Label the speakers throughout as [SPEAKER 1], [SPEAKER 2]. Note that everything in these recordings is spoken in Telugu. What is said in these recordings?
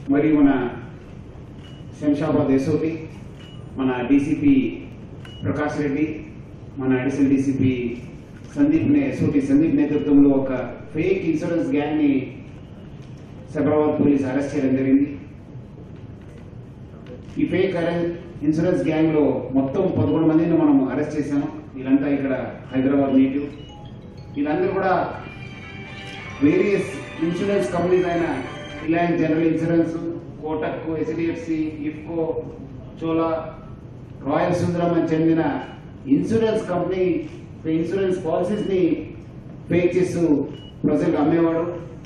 [SPEAKER 1] మరియు మన శంషాబాద్ ఎస్ఓటి మన డీసీపీ ప్రకాష్ రెడ్డి మన అడిషనల్ డీసీపీ సందీప్ నే ఎస్ఓటి సందీప్ నేతృత్వంలో ఒక ఫేక్ ఇన్సూరెన్స్ గ్యాంగ్ ని సైబరాబాద్ పోలీస్ అరెస్ట్ చేయడం జరిగింది ఈ ఫేక్ ఇన్సూరెన్స్ గ్యాంగ్ లో మొత్తం పదకొండు మందిని మనం అరెస్ట్ చేశాము వీళ్ళంతా ఇక్కడ హైదరాబాద్ నేటివ్ వీళ్ళందరూ కూడా వేరియస్ ఇన్సూరెన్స్ కంపెనీస్ అయిన Reliance general insurance Kotak HDFC IFFCO Chola Royal Sundaram అని చెందిన ఇన్సూరెన్స్ కంపెనీ ఇన్సూరెన్స్ పాలసీస్ ని ఫేక్ చేస్తూ ప్రజలకు అమ్మేవాడు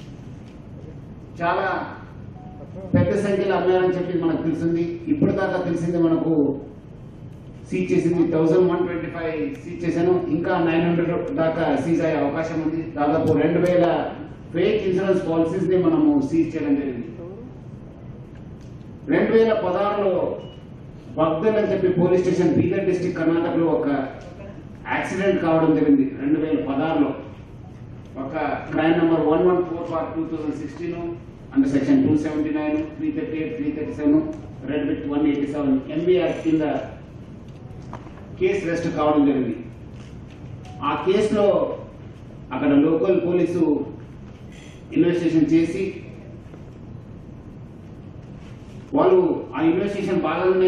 [SPEAKER 1] చాలా పెద్ద సంఖ్యలో అమ్మారని చెప్పి మనకు తెలిసింది ఇప్పటిదాకా తెలిసింది మనకు సీజ్ చేసింది thousand one twenty five seize చేశాను ఇంకా నైన్ హండ్రెడ్ దాకా సీజ్ అయ్యే అవకాశం ఉంది దాదాపు రెండు వేల ఫేక్ ఇన్సూరెన్స్ పాలసీస్ ని మనము సీజ్ చేయడం జరిగింది రెండు వేల పదహారులో బగ్దల్ అని చెప్పి పోలీస్ స్టేషన్ బీదర్ డిస్టిక్ కర్ణాటకలో ఒక యాక్సిడెంట్ కావడం జరిగింది రెండు వేల పదహారులో ఒక crime number one one four four two thousand sixteen under section two seventy nine three thirty eight three thirty seven read with one eighty seven MB act కింద కేసు రెస్ట్ కావడం జరిగింది ఆ కేసులో అక్కడ లోకల్ పోలీసు ఇన్వెస్టిగేషన్ చేసి వాళ్ళు ఆ ఇన్వెస్టిగేషన్ భాగంగానే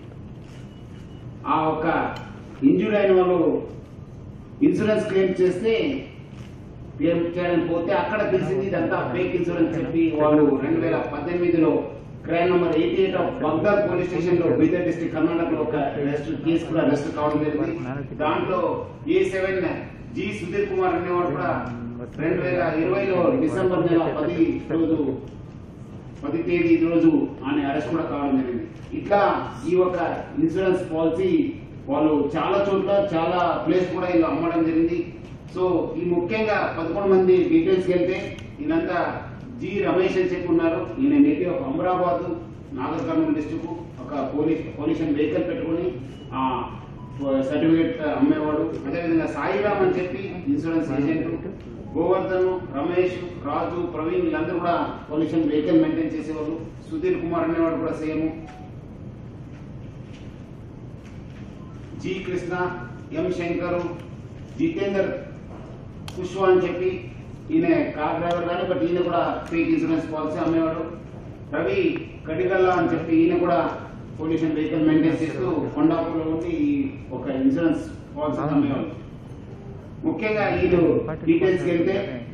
[SPEAKER 1] ఆ ఒక ఇంజూర్ అయిన వాళ్ళు ఇన్సూరెన్స్ క్లెయిమ్ చేస్తే క్లెయిమ్ చేయడానికి పోతే అక్కడ తెలిసింది ఇదంతా ఫేక్ ఇన్సూరెన్స్ చెప్పి వాళ్ళు రెండు వేల పద్దెనిమిదిలో crime number eighty eight of Bagdad police station లో బీదర్ డిస్ట్రిక్ట్ కర్ణాటకలో ఒక అరెస్ట్ కేసు కూడా అరెస్ట్ కావడం జరిగింది దాంట్లో A seven G Sudheer Kumar అనేవాడు కూడా రెండు వేల ఇరవైలో డిసెంబర్ నెల పది రోజు పది తేదీ ఈ రోజు ఆయన అరెస్ట్ కూడా కావడం జరిగింది ఇట్లా ఈ ఒక ఇన్సూరెన్స్ పాలసీ వాళ్ళు చాలా చోట్ల చాలా ప్లేస్ కూడా ఇది అమ్మడం జరిగింది సో ఈ ముఖ్యంగా పదకొండు మంది డీటెయిల్స్ వెళ్తే ఈయనంతా జి రమేష్ అని చెప్పి ఉన్నారు ఈయన native of Amrabad Nagarkurnool district ఒక పోలీస్ పొల్యూషన్ వెహికల్ పెట్టుకొని ఆ సర్టిఫికేట్ అమ్మేవాడు అదేవిధంగా సాయిరామ్ అని చెప్పి ఇన్సూరెన్స్ ఏజెంట్ గోవర్ధన్ రమేష్ రాజు ప్రవీణ్ వీళ్ళందరూ కూడా పొల్యూషన్ వెహికల్ మెయింటైన్ చేసేవాళ్ళు సుధీర్ కుమార్ అనేవాడు కూడా same G Krishna M Shankar Jitender Kushwaha అని చెప్పి ఈయన కార్ డ్రైవర్ కానీ బట్ ఈయన కూడా ఫేక్ ఇన్సూరెన్స్ పాలసీ అమ్మేవాడు రవి కడిగల్లా అని చెప్పి ఈయన కూడా పొల్యూషన్ వెహికల్ మెయింటైన్ చేస్తూ కొండాపూర్లో ఉండి ఈ ఒక ఇన్సూరెన్స్ పాలసీ అమ్మేవాడు ముఖ్యంగా వీళ్ళు డీటెయిల్స్ వెళ్తే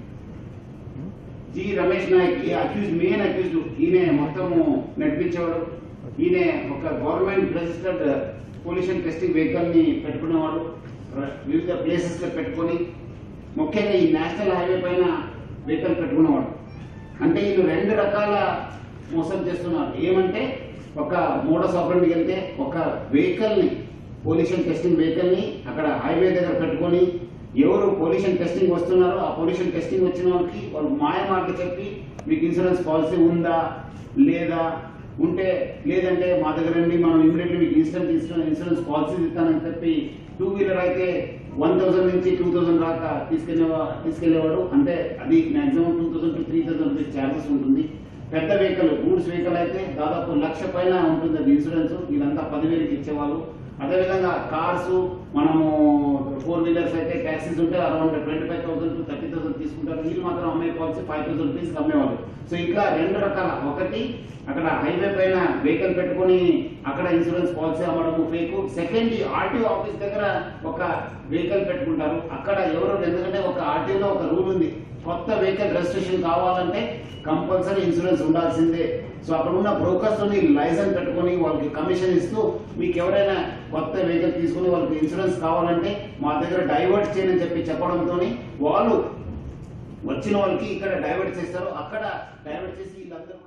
[SPEAKER 1] జి రమేష్ నాయక్ ఈ అక్యూజ్ మెయిన్ అక్యూజ్ ఈయన మొత్తము నడిపించేవాడు ఈయన ఒక government registered pollution testing vehicle ని పెట్టుకునేవాడు ర- వివిధ ప్లేసెస్ లో పెట్టుకొని ముఖ్యంగా ఈ నేషనల్ హైవే పైన వెహికల్ పెట్టుకునేవాడు అంటే వీళ్ళు రెండు రకాల మోసం చేస్తున్నారు ఏమంటే ఒక మోడస్ ఆపరేట్కి వెళ్తే ఒక వెహికల్ ని పొల్యూషన్ టెస్టింగ్ వెహికల్ ని అక్కడ హైవే దగ్గర పెట్టుకొని ఎవరు పొల్యూషన్ టెస్టింగ్ వస్తున్నారో ఆ పొల్యూషన్ టెస్టింగ్ వచ్చిన వాళ్ళకి వాళ్ళు మాయ మాట చెప్పి మీకు ఇన్సూరెన్స్ పాలసీ ఉందా లేదా ఉంటే లేదంటే మా దగ్గర నుండి మనం ఇమీడియట్లీ మీకు ఇన్స్టెంట్ ఇన్సూరెన్స్ ఇన్సూరెన్స్ పాలసీ ఇస్తానని చెప్పి టూ వీలర్ అయితే వన్ థౌసండ్ నుంచి టూ థౌసండ్ దాకా తీసుకెళ్లే తీసుకెళ్లేవాడు అంటే అది maximum two thousand to three thousand rupees charges ఉంటుంది పెద్ద వెహికల్ గూడ్స్ వెహికల్ అయితే దాదాపు లక్ష పైన ఉంటుంది అది ఇన్సూరెన్స్ వీళ్ళంతా పదివేలకి ఇచ్చేవాళ్ళు అదేవిధంగా కార్స్ మనము ఫోర్ వీలర్స్ అయితే ట్యాక్సీస్ ఉంటే around twenty five thousand to thirty thousand తీసుకుంటారు వీళ్ళు మాత్రం అమ్మే పాలసీ ఫైవ్ థౌసండ్ రూపీస్ అమ్మేవాళ్ళు సో ఇట్లా రెండు రకాల ఒకటి అక్కడ హైవే పైన వెహికల్ పెట్టుకొని అక్కడ ఇన్సూరెన్స్ పాలసీ అమ్మడము ఫేక్ సెకండ్ ఆర్టీఓ ఆఫీస్ దగ్గర ఒక వెహికల్ పెట్టుకుంటారు అక్కడ ఎవరు ఎందుకంటే ఒక ఆర్టీఓలో ఒక రూల్ ఉంది కొత్త వెహికల్ రిజిస్ట్రేషన్ కావాలంటే కంపల్సరీ ఇన్సూరెన్స్ ఉండాల్సిందే సో అక్కడ ఉన్న బ్రోకర్స్ తోని లైసెన్స్ పెట్టుకొని వాళ్ళకి కమిషన్ ఇస్తూ మీకు ఎవరైనా కొత్త వెహికల్ తీసుకుని వాళ్ళకి ఇన్సూరెన్స్ కావాలంటే మా దగ్గర డైవర్ట్ చేయని చెప్పి చెప్పడంతో వాళ్ళు వచ్చిన వాళ్ళకి ఇక్కడ డైవర్ట్ చేస్తారు అక్కడ డైవర్ట్ చేసి వీళ్ళందరూ